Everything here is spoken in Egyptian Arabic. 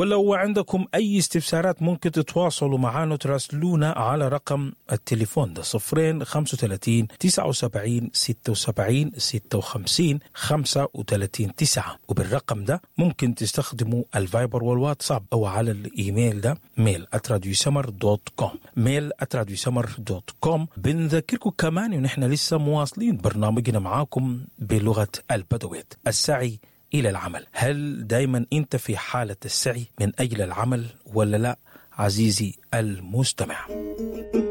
ولو عندكم أي استفسارات ممكن تتواصلوا معنا وتراسلونا على رقم التليفون ده صفرين خمسة وثلاثين تسعة وسبعين ستة وسبعين ستة وخمسين خمسة وثلاثين تسعة وبالرقم ده ممكن تستخدموا الفايبر والواتساب أو على الإيميل ده ميل @radiosummer دوت كوم ميل @radiosummer دوت كوم بنذكركم كمان إن إحنا لسه مواصلين برنامجنا معاكم بلغة البدويت السعي إلى العمل هل دايما أنت في حالة السعي من أجل العمل ولا لا عزيزي المستمع